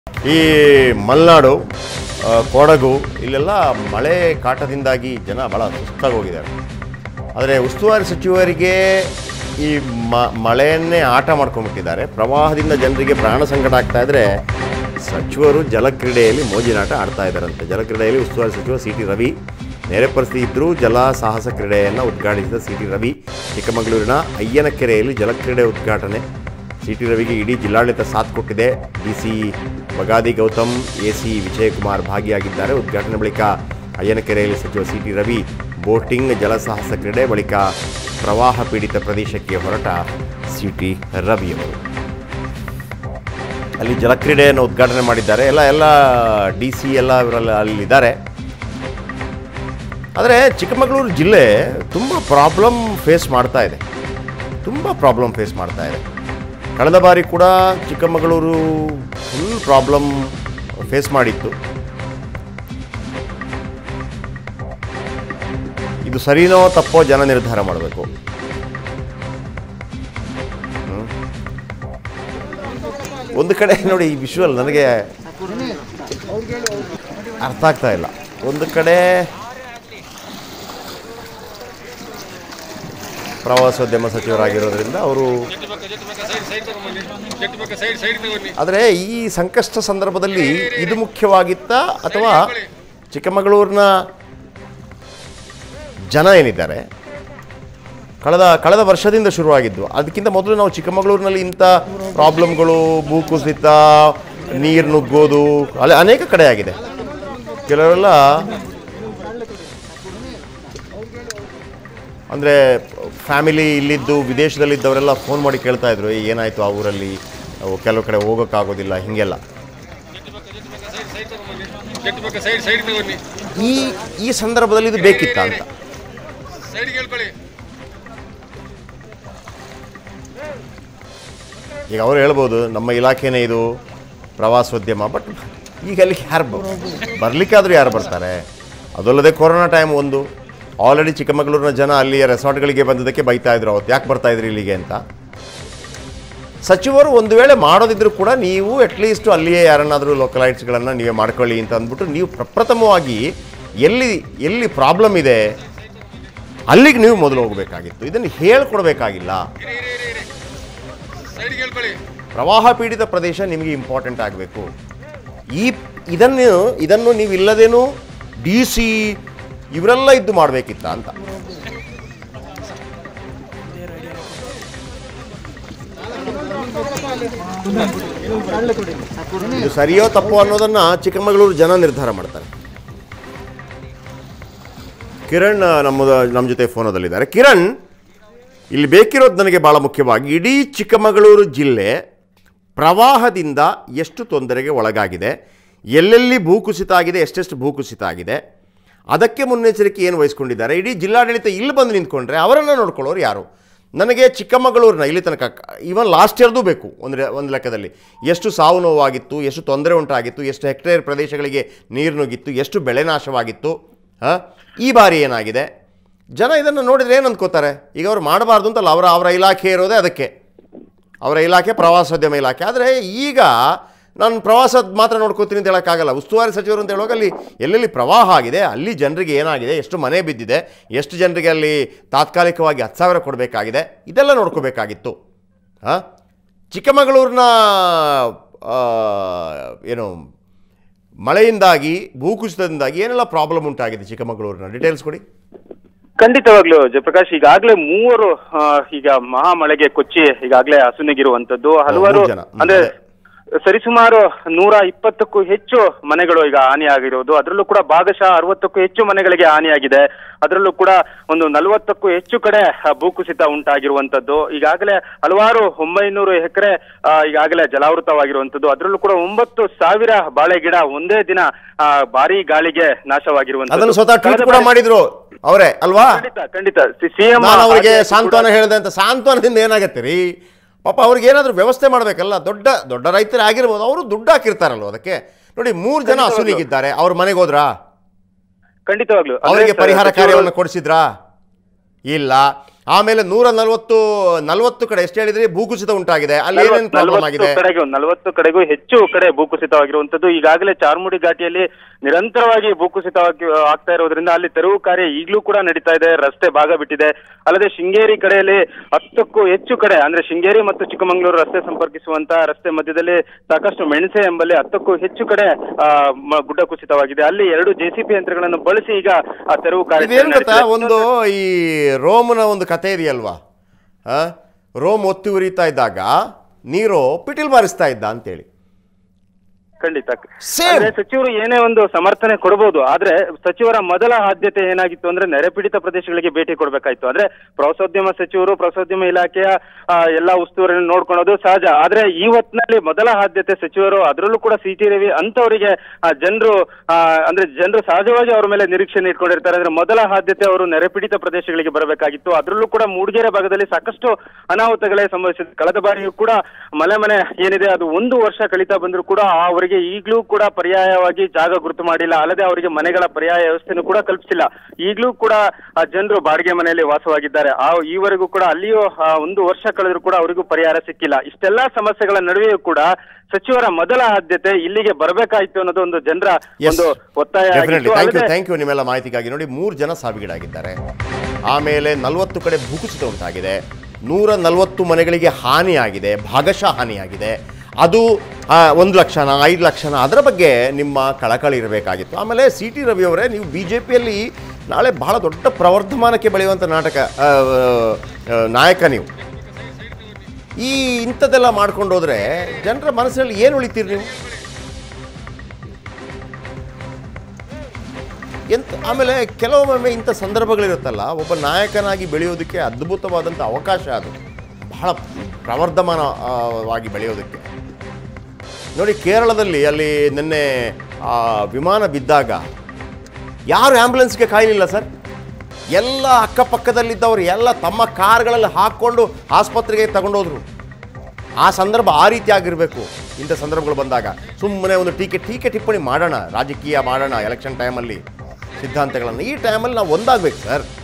ಈ ಮಲೆನಾಡು ಆ, ಕೊಡಗು ಇಲ್ಲೆಲ್ಲ ಮಳೆ ಕಾಟದಿಂದಾಗಿ ಜನ ಭಾಳ ಸುಸ್ತಾಗಿ ಹೋಗಿದ್ದಾರೆ ಆದರೆ ಉಸ್ತುವಾರಿ ಸಚಿವರಿಗೆ ಈ ಮ ಮಳೆಯನ್ನೇ ಆಟ ಮಾಡ್ಕೊಂಡ್ಬಿಟ್ಟಿದ್ದಾರೆ ಪ್ರವಾಹದಿಂದ ಜನರಿಗೆ ಪ್ರಾಣ ಸಂಕಟ ಆಗ್ತಾ ಇದ್ದರೆ ಸಚಿವರು ಜಲಕ್ರೀಡೆಯಲ್ಲಿ ಮೋಜಿನಾಟ ಆಡ್ತಾ ಇದ್ದಾರಂತೆ ಜಲಕ್ರೀಡೆಯಲ್ಲಿ ಉಸ್ತುವಾರಿ ಸಚಿವ ಸಿ ಟಿ ರವಿ ನೆರೆ ಪರಿಸ್ಥಿತಿ ಇದ್ದರೂ ಜಲ ಸಾಹಸ ಕ್ರೀಡೆಯನ್ನು ಉದ್ಘಾಟಿಸಿದ ಸಿ ಟಿ ರವಿ ಚಿಕ್ಕಮಗಳೂರಿನ ಅಯ್ಯನಕೆರೆಯಲ್ಲಿ ಜಲಕ್ರೀಡೆ ಉದ್ಘಾಟನೆ ಸಿ ಟಿ ರವಿಗೆ ಇಡೀ ಜಿಲ್ಲಾಡಳಿತ ಸಾಥ್ ಕೊಟ್ಟಿದೆ D C Bagadi Gautham A C Vijayakumar ಭಾಗಿಯಾಗಿದ್ದಾರೆ ಉದ್ಘಾಟನೆ ಬಳಿಕ ಅಯ್ಯನಕೆರೆಯಲ್ಲಿ ಸಚಿವ ಸಿ ಟಿ ರವಿ ಬೋಟಿಂಗ್ ಜಲಸಾಹಸ ಕ್ರೀಡೆ ಬಳಿಕ ಪ್ರವಾಹ ಪೀಡಿತ ಪ್ರದೇಶಕ್ಕೆ ಹೊರಟ ಸಿ ಟಿ ರವಿಯವರು ಅಲ್ಲಿ ಜಲಕ್ರೀಡೆಯನ್ನು ಉದ್ಘಾಟನೆ ಮಾಡಿದ್ದಾರೆ ಎಲ್ಲ ಎಲ್ಲ ಡಿ ಸಿ ಎಲ್ಲ ಇವರೆಲ್ಲ ಅಲ್ಲಿದ್ದಾರೆ ಆದರೆ ಚಿಕ್ಕಮಗಳೂರು ಜಿಲ್ಲೆ ತುಂಬ ಪ್ರಾಬ್ಲಮ್ ಫೇಸ್ ಮಾಡ್ತಾ ಇದೆ ತುಂಬ ಪ್ರಾಬ್ಲಮ್ ಫೇಸ್ ಮಾಡ್ತಾ ಇದೆ ಕಳೆದ ಬಾರಿ ಕೂಡ ಚಿಕ್ಕಮಗಳೂರು ಫುಲ್ ಪ್ರಾಬ್ಲಮ್ ಫೇಸ್ ಮಾಡಿತ್ತು ಇದು ಸರಿನೋ ತಪ್ಪೋ ಜನ ನಿರ್ಧಾರ ಮಾಡಬೇಕು ಒಂದು ಕಡೆ ನೋಡಿ ಈ ವಿಶ್ವಲ್ ನನಗೆ ಅರ್ಥ ಆಗ್ತಾ ಇಲ್ಲ ಒಂದು ಕಡೆ ಪ್ರವಾಸೋದ್ಯಮ ಸಚಿವರಾಗಿರೋದ್ರಿಂದ ಅವರು ಆದರೆ ಈ ಸಂಕಷ್ಟ ಸಂದರ್ಭದಲ್ಲಿ ಇದು ಮುಖ್ಯವಾಗಿತ್ತಾ ಅಥವಾ ಚಿಕ್ಕಮಗಳೂರಿನ ಜನ ಏನಿದ್ದಾರೆ ಕಳೆದ ಕಳೆದ ವರ್ಷದಿಂದ ಶುರುವಾಗಿದ್ದು ಅದಕ್ಕಿಂತ ಮೊದಲು ನಾವು ಚಿಕ್ಕಮಗಳೂರಿನಲ್ಲಿ ಇಂಥ ಪ್ರಾಬ್ಲಮ್ಗಳು ಭೂಕುಸಿತ ನೀರು ನುಗ್ಗೋದು ಅಲ್ಲಿ ಅನೇಕ ಕಡೆ ಆಗಿದೆ ಕೆಲವರೆಲ್ಲ ಅಂದರೆ ಫ್ಯಾಮಿಲಿ ಇಲ್ಲಿದ್ದು ವಿದೇಶದಲ್ಲಿದ್ದವರೆಲ್ಲ ಫೋನ್ ಮಾಡಿ ಕೇಳ್ತಾ ಇದ್ರು "ಏ, ಏನಾಯಿತು ಆ ಊರಲ್ಲಿ ಅವು ಕೆಲವು ಕಡೆ ಹೋಗೋಕ್ಕಾಗೋದಿಲ್ಲ ಹೀಗೆಲ್ಲ ಸೈಡ್ ಸೈಡ್ ತಗೊಳ್ಳಿ ಈ ಈ ಸಂದರ್ಭದಲ್ಲಿ ಇದು ಬೇಕಿತ್ತ ಅಂತ ಸೈಡ್ಗೆ ಹೇಳ್ಕೊಳ್ಳಿ ಈಗ ಅವರು ಹೇಳ್ಬೋದು ನಮ್ಮ ಇಲಾಖೆನೇ ಇದು ಪ್ರವಾಸೋದ್ಯಮ ಬಟ್ ಈಗ ಅಲ್ಲಿಗೆ ಯಾರು ಬರಲಿಕ್ಕಾದ್ರೂ ಯಾರು ಬರ್ತಾರೆ ಅದಲ್ಲದೆ ಕೊರೋನಾ ಟೈಮ್ ಒಂದು ಆಲ್ರೆಡಿ ಚಿಕ್ಕಮಗಳೂರಿನ ಜನ ಅಲ್ಲಿಯ ರೆಸಾರ್ಟ್ಗಳಿಗೆ ಬಂದದಕ್ಕೆ ಬೈತಾ ಇದ್ರು ಅವತ್ತು ಯಾಕೆ ಬರ್ತಾ ಇದ್ರಿ ಇಲ್ಲಿಗೆ ಅಂತ ಸಚಿವರು ಒಂದು ವೇಳೆ ಮಾಡೋದಿದ್ರು ಕೂಡ ನೀವು ಅಟ್ಲೀಸ್ಟ್ ಅಲ್ಲಿಯೇ ಯಾರನ್ನಾದರೂ ಲೋಕಲೈಟ್ಸ್ಗಳನ್ನು ನೀವೇ ಮಾಡ್ಕೊಳ್ಳಿ ಅಂತ ಅಂದ್ಬಿಟ್ಟು ನೀವು ಪ್ರಪ್ರಥಮವಾಗಿ ಎಲ್ಲಿ ಎಲ್ಲಿ ಪ್ರಾಬ್ಲಮ್ ಇದೆ ಅಲ್ಲಿಗೆ ನೀವು ಮೊದಲು ಹೋಗಬೇಕಾಗಿತ್ತು ಇದನ್ನು ಹೇಳ್ಕೊಡ್ಬೇಕಾಗಿಲ್ಲ ಸೈಡ್ಗೆ ಹೇಳ್ಕೊಳ್ಳಿ ಪ್ರವಾಹ ಪೀಡಿತ ಪ್ರದೇಶ ನಿಮಗೆ ಇಂಪಾರ್ಟೆಂಟ್ ಆಗಬೇಕು ಈ ಇದನ್ನು ಇದನ್ನು ನೀವು ಇಲ್ಲದೇನು ಡಿ ಸಿ ಇವರೆಲ್ಲ ಇದ್ದು ಮಾಡಬೇಕಿತ್ತ ಅಂತ ಇದು ಸರಿಯೋ ತಪ್ಪೋ ಅನ್ನೋದನ್ನ ಚಿಕ್ಕಮಗಳೂರು ಜನ ನಿರ್ಧಾರ ಮಾಡ್ತಾರೆ ಕಿರಣ್ ನಮ್ಮದು ನಮ್ಮ ಜೊತೆ ಫೋನದಲ್ಲಿದ್ದಾರೆ ಕಿರಣ್ ಇಲ್ಲಿ ಬೇಕಿರೋದು ನನಗೆ ಭಾಳ ಮುಖ್ಯವಾಗಿ ಇಡೀ ಚಿಕ್ಕಮಗಳೂರು ಜಿಲ್ಲೆ ಪ್ರವಾಹದಿಂದ ಎಷ್ಟು ತೊಂದರೆಗೆ ಒಳಗಾಗಿದೆ ಎಲ್ಲೆಲ್ಲಿ ಭೂಕುಸಿತ ಆಗಿದೆ ಎಷ್ಟೆಷ್ಟು ಭೂಕುಸಿತ ಆಗಿದೆ ಅದಕ್ಕೆ ಮುನ್ನೆಚ್ಚರಿಕೆ ಏನು ವಹಿಸ್ಕೊಂಡಿದ್ದಾರೆ ಇಡೀ ಜಿಲ್ಲಾಡಳಿತ ಇಲ್ಲಿ ಬಂದು ನಿಂತ್ಕೊಂಡ್ರೆ ಅವರನ್ನು ನೋಡ್ಕೊಳ್ಳೋರು ಯಾರು ನನಗೆ ಚಿಕ್ಕಮಗಳೂರಿನ ಇಲ್ಲಿ ತನಕ ಈವನ್ ಲಾಸ್ಟ್ ಇಯರ್ದು ಬೇಕು ಒಂದು ರೆ- ಒಂದು ಲೆಕ್ಕದಲ್ಲಿ ಎಷ್ಟು ಸಾವು ನೋವಾಗಿತ್ತು ಎಷ್ಟು ತೊಂದರೆ ಉಂಟಾಗಿತ್ತು ಎಷ್ಟು ಹೆಕ್ಟೇರ್ ಪ್ರದೇಶಗಳಿಗೆ ನೀರು ನುಗ್ಗಿತ್ತು ಎಷ್ಟು ಬೆಳೆ ನಾಶವಾಗಿತ್ತು ಹಾಂ ಈ ಬಾರಿ ಏನಾಗಿದೆ ಜನ ಇದನ್ನು ನೋಡಿದ್ರೆ ಏನು ಅಂದ್ಕೋತಾರೆ ಈಗ ಅವ್ರು ಮಾಡಬಾರ್ದು ಅಂತಲ್ಲ ಅವರ ಅವರ ಇಲಾಖೆ ಇರೋದೇ ಅದಕ್ಕೆ ಅವರ ಇಲಾಖೆ ಪ್ರವಾಸೋದ್ಯಮ ಇಲಾಖೆ ಆದರೆ ಈಗ ನಾನು ಪ್ರವಾಸದ ಮಾತ್ರ ನೋಡ್ಕೋತೀನಿ ಅಂತ ಹೇಳೋಕ್ಕಾಗಲ್ಲ ಉಸ್ತುವಾರಿ ಸಚಿವರು ಅಂತ ಹೇಳುವಾಗ ಅಲ್ಲಿ ಎಲ್ಲೆಲ್ಲಿ ಪ್ರವಾಹ ಆಗಿದೆ ಅಲ್ಲಿ ಜನರಿಗೆ ಏನಾಗಿದೆ ಎಷ್ಟು ಮನೆ ಬಿದ್ದಿದೆ ಎಷ್ಟು ಜನರಿಗೆ ಅಲ್ಲಿ ತಾತ್ಕಾಲಿಕವಾಗಿ ಹತ್ತು ಸಾವಿರ ಕೊಡಬೇಕಾಗಿದೆ ಇದೆಲ್ಲ ನೋಡ್ಕೋಬೇಕಾಗಿತ್ತು ಹಾಂ ಚಿಕ್ಕಮಗಳೂರಿನ ಆ, ಏನು ಮಳೆಯಿಂದಾಗಿ ಭೂಕುಸಿತದಿಂದಾಗಿ ಏನೆಲ್ಲ ಪ್ರಾಬ್ಲಮ್ ಉಂಟಾಗಿದೆ ಚಿಕ್ಕಮಗಳೂರಿನ ಡೀಟೇಲ್ಸ್ ಕೊಡಿ ಖಂಡಿತವಾಗ್ಲು ಜಯಪ್ರಕಾಶ್ ಈಗಾಗ್ಲೇ ಮೂವರು ಆ, ಈಗ ಮಹಾಮಳೆಗೆ ಕೊಚ್ಚಿ ಈಗಾಗ್ಲೇ ಹಸುನಿಗಿರುವಂತದ್ದು ಹಲವಾರು ಜನ. ಹ್ಮ್. ಅಂದ್ರೆ ಸರಿಸುಮಾರು ನೂರ ಇಪ್ಪತ್ತಕ್ಕೂ ಹೆಚ್ಚು ಮನೆಗಳು ಈಗ ಹಾನಿಯಾಗಿರೋದು ಅದರಲ್ಲೂ ಕೂಡ ಭಾಗಶಃ ಅರವತ್ತಕ್ಕೂ ಹೆಚ್ಚು ಮನೆಗಳಿಗೆ ಹಾನಿಯಾಗಿದೆ ಅದರಲ್ಲೂ ಕೂಡ ಒಂದು ನಲವತ್ತಕ್ಕೂ ಹೆಚ್ಚು ಕಡೆ ಆ, ಭೂಕುಸಿತ ಉಂಟಾಗಿರುವಂತದ್ದು ಈಗಾಗಲೇ ಹಲವಾರು ಒಂಬೈನೂರು ಎಕರೆ ಈಗಾಗಲೇ ಜಲಾವೃತವಾಗಿರುವಂತದ್ದು ಅದರಲ್ಲೂ ಕೂಡ ಒಂಬತ್ತು ಸಾವಿರ ಬಾಳೆ ಗಿಡ ಒಂದೇ ದಿನ ಆ, ಭಾರೀ ಗಾಳಿಗೆ ನಾಶವಾಗಿರುವಂತದ್ದು ಅದನ್ನು ಸ್ವತಃ ಟ್ವೀಟ್ ಕಳೆದ ಕೂಡ ಬಾರಿ- ಮಾಡಿದ್ರು ಅವರೇ ಅಲ್ವಾ ಖಂಡಿತ ಖಂಡಿತ ಸಿಎಂ ನಾನು ಅವರಿಗೆ ಸಾಂತ್ವನ ಹೇಳಿದೆ ಅಂತ ಸಾಂತ್ವನದಿಂದ ಏನಾಗತ್ತೆ ರೀ ಪಾಪ ಅವ್ರಿಗೆ ಏನಾದರೂ ವ್ಯವಸ್ಥೆ ಮಾಡಬೇಕಲ್ಲ ದೊಡ್ಡ ದೊಡ್ಡ ರೈತರೇ ಆಗಿರ್ಬೋದು ಅವರು ದುಡ್ಡು ಹಾಕಿರ್ತಾರಲ್ವ ಅದಕ್ಕೆ ನೋಡಿ ಮೂರು ಜನ ಖಂಡಿತವಾಗ್ಲೂ. ಹಸುನಿಗಿದ್ದಾರೆ ಅವ್ರ ಮನೆಗೆ ಹೋದ್ರಾ ಖಂಡಿತವಾಗ್ಲು ಅಂದ್ರೆ ಅವರಿಗೆ ಪರಿಹಾರ ಸಚಿವರು- ಕಾರ್ಯವನ್ನು ಕೊಡಿಸಿದ್ರಾ ಇಲ್ಲ ಆಮೇಲೆ ನೂರ ನಲವತ್ತು ನಲವತ್ತು ಕಡೆ ಎಷ್ಟು ಹೇಳಿದ್ರಿ ಭೂಕುಸಿತ ಉಂಟಾಗಿದೆ ಅಲ್ಲಿ ಏನೇನು ಪ್ರಾಬ್ಲಮ್ ನಲವತ್ತು ಆಗಿದೆ ಕಡೆಗೂ ನಲವತ್ತು ಕಡೆಗೂ ಹೆಚ್ಚು ಕಡೆ ಭೂಕುಸಿತವಾಗಿರುವಂತದ್ದು ಈಗಾಗಲೇ ಚಾರ್ಮುಡಿ ಘಾಟಿಯಲ್ಲಿ ನಿರಂತರವಾಗಿ ಭೂಕುಸಿತವಾಗಿ ಆಗ್ತಾ ಇರೋದ್ರಿಂದ ಅಲ್ಲಿ ತೆರವು ಕಾರ್ಯ ಈಗಲೂ ಕೂಡ ನಡೀತಾ ಇದೆ ರಸ್ತೆ ಭಾಗ ಬಿಟ್ಟಿದೆ ಅಲ್ಲದೆ ಶೃಂಗೇರಿ ಕಡೆಯಲ್ಲಿ ಹತ್ತಕ್ಕೂ ಹೆಚ್ಚು ಕಡೆ ಅಂದ್ರೆ ಶೃಂಗೇರಿ ಮತ್ತು ಚಿಕ್ಕಮಗಳೂರು ರಸ್ತೆ ಸಂಪರ್ಕಿಸುವಂತ ರಸ್ತೆ ಮಧ್ಯದಲ್ಲಿ ಸಾಕಷ್ಟು ಮೆಣಸೆ ಎಂಬಲ್ಲಿ ಹತ್ತಕ್ಕೂ ಹೆಚ್ಚು ಕಡೆ ಆ, ಮ- ಗುಡ್ಡ ಕುಸಿತವಾಗಿದೆ ಅಲ್ಲಿ ಎರಡು ಜೆಸಿಪಿ ಯಂತ್ರಗಳನ್ನು ಬಳಸಿ ಈಗ ಆ ತೆರವು ಕಾರ್ಯ ಇದೇನು ಗೊತ್ತಾ ಒಂದು ಈ ರೋಮ್ನ ಒಂದು ಕಥೆ ಇದೆಯಲ್ವಾ ಆ? ರೋಮ್ ಒತ್ತಿ ಉರಿತಾ ಇದ್ದಾಗ ನೀರು ಪಿಟಿಲ್ ಬಾರಿಸ್ತಾ ಇದ್ದ ಅಂತೇಳಿ ಖಂಡಿತ Same. ಅಂದ್ರೆ ಸಚಿವರು ಏನೇ ಒಂದು ಸಮರ್ಥನೆ ಕೊಡಬಹುದು ಆದ್ರೆ ಸಚಿವರ ಮೊದಲ ಆದ್ಯತೆ ಏನಾಗಿತ್ತು ಅಂದ್ರೆ ನೆರೆಪೀಡಿತ ಪ್ರದೇಶಗಳಿಗೆ ಭೇಟಿ ಕೊಡಬೇಕಾಯ್ತು ಅಂದ್ರೆ ಪ್ರವಾಸೋದ್ಯಮ ಸಚಿವರು ಪ್ರವಾಸೋದ್ಯಮ ಇಲಾಖೆಯ ಆ, ಎಲ್ಲಾ ಉಸ್ತುವಾರಿಯನ್ನು ನೋಡ್ಕೊಳ್ಳೋದು ಸಹಜ ಆದ್ರೆ ಈ ಹೊತ್ತಿನಲ್ಲಿ ಮೊದಲ ಆದ್ಯತೆ ಸಚಿವರು ಅದರಲ್ಲೂ ಕೂಡ ಸಿ ಟಿ ರವಿ ಅಂತವರಿಗೆ ಜನರು ಅಂದ್ರೆ ಜನರು ಸಹಜವಾಗಿ ಅವರ ಮೇಲೆ ನಿರೀಕ್ಷೆ ಇಟ್ಕೊಂಡಿರ್ತಾರೆ ಅಂದ್ರೆ ಮೊದಲ ಆದ್ಯತೆ ಅವರು ನೆರೆಪೀಡಿತ ಪ್ರದೇಶಗಳಿಗೆ ಬರಬೇಕಾಗಿತ್ತು ಅದರಲ್ಲೂ ಕೂಡ ಮೂಡಿಗೆರೆ ಭಾಗದಲ್ಲಿ ಸಾಕಷ್ಟು ಅನಾಹುತಗಳೇ ಸಂಭವಿಸಿದೆ ಕಳೆದ ಬಾರಿಯೂ ಕೂಡ ಮಲೆ ಮನೆ ಏನಿದೆ ಅದು ಒಂದು ವರ್ಷ ಕಳೀತಾ ಬಂದ್ರು ಕೂಡ ಅವರಿಗೆ ಈಗಲೂ ಕೂಡ ಪರ್ಯಾಯವಾಗಿ ಜಾಗ ಗುರುತು ಮಾಡಿಲ್ಲ ಅಲ್ಲದೆ ಅವರಿಗೆ ಮನೆಗಳ ಪರ್ಯಾಯ ವ್ಯವಸ್ಥೆನೂ ಕೂಡ ಕಲ್ಪಿಸಿಲ್ಲ ಈಗಲೂ ಕೂಡ ಆ ಜನರು ಬಾಡಿಗೆ ಮನೆಯಲ್ಲಿ ವಾಸವಾಗಿದ್ದಾರೆ ಆ ಈವರೆಗೂ ಕೂಡ ಅಲ್ಲಿಯೂ ಆ, ಒಂದು ವರ್ಷ ಕಳೆದ್ರು ಕೂಡ ಅವರಿಗೂ ಪರಿಹಾರ ಸಿಕ್ಕಿಲ್ಲ ಇಷ್ಟೆಲ್ಲಾ ಸಮಸ್ಯೆಗಳ ನಡುವೆಯೂ ಕೂಡ ಸಚಿವರ ಮೊದಲ ಆದ್ಯತೆ ಇಲ್ಲಿಗೆ ಬರಬೇಕಾಯ್ತು ಅನ್ನೋದು ಒಂದು ಜನರ ಒಂದು ಒತ್ತಾಯ ಡೆಫಿನೆಟ್ಲಿ ಆಗಿತ್ತು. ಥ್ಯಾಂಕ್ ಯು ಅಲ್ಲದೆ ಥ್ಯಾಂಕ್ ಯು ನಿಮ್ಮೆಲ್ಲ ಮಾಹಿತಿಗಾಗಿ ನೋಡಿ ಮೂರು ಜನ ಸಾವಿಗೀಡಾಗಿದ್ದಾರೆ ಆಮೇಲೆ ನಲವತ್ತು ಕಡೆ ಭೂಕುಸಿತ ಉಂಟಾಗಿದೆ ನೂರ ನಲವತ್ತು ಮನೆಗಳಿಗೆ ಹಾನಿಯಾಗಿದೆ ಭಾಗಶಃ ಹಾನಿಯಾಗಿದೆ ಅದು ಆ, ಒಂದು ಲಕ್ಷನ ಐದು ಲಕ್ಷನ ಅದರ ಬಗ್ಗೆ ನಿಮ್ಮ ಕಳಕಳಿ ಇರಬೇಕಾಗಿತ್ತು ಆಮೇಲೆ ಸಿ ಟಿ ರವಿ ಅವರೇ ನೀವು ಬಿ ಜೆ ಪಿಯಲ್ಲಿ ನಾಳೆ ಬಹಳ ದೊಡ್ಡ ಪ್ರವರ್ಧಮಾನಕ್ಕೆ ಬೆಳೆಯುವಂಥ ನಾಟಕ ಆ, ಆ, ನಾಯಕ ನೀವು ಈ ಇಂಥದ್ದೆಲ್ಲ ಮಾಡ್ಕೊಂಡು ಹೋದ್ರೆ ಜನರ ಮನಸ್ಸಲ್ಲಿ ಏನು ಉಳಿತೀರಿ ನೀವು ಎಂತ ಆಮೇಲೆ ಕೆಲವೊಮ್ಮೆ ಇಂಥ ಸಂದರ್ಭಗಳಿರುತ್ತಲ್ಲ ಒಬ್ಬ ನಾಯಕನಾಗಿ ಬೆಳೆಯೋದಕ್ಕೆ ಅದ್ಭುತವಾದಂಥ ಅವಕಾಶ ಅದು ಬಹಳ ಪ್ರವರ್ಧಮಾನವಾಗಿ ಬೆಳೆಯೋದಕ್ಕೆ ನೋಡಿ ಕೇರಳದಲ್ಲಿ ಅಲ್ಲಿ ನಿನ್ನೆ ಆ ವಿಮಾನ ಬಿದ್ದಾಗ ಯಾರು ಆ್ಯಂಬುಲೆನ್ಸ್ಗೆ ಕಾಯಲಿಲ್ಲ ಸರ್ ಎಲ್ಲ ಅಕ್ಕಪಕ್ಕದಲ್ಲಿದ್ದವರು ಎಲ್ಲ ತಮ್ಮ ಕಾರ್ಗಳಲ್ಲಿ ಹಾಕ್ಕೊಂಡು ಆಸ್ಪತ್ರೆಗೆ ತಗೊಂಡೋದ್ರು ಆ ಸಂದರ್ಭ ಆ ರೀತಿ ಆಗಿರಬೇಕು ಇಂಥ ಸಂದರ್ಭಗಳು ಬಂದಾಗ ಸುಮ್ಮನೆ ಒಂದು ಟೀಕೆ ಟೀಕೆ ಟಿಪ್ಪಣಿ ಮಾಡೋಣ ರಾಜಕೀಯ ಮಾಡೋಣ ಎಲೆಕ್ಷನ್ ಟೈಮಲ್ಲಿ ಸಿದ್ಧಾಂತಗಳನ್ನು ಈ ಟೈಮಲ್ಲಿ ನಾವು ಒಂದಾಗಬೇಕು ಸರ್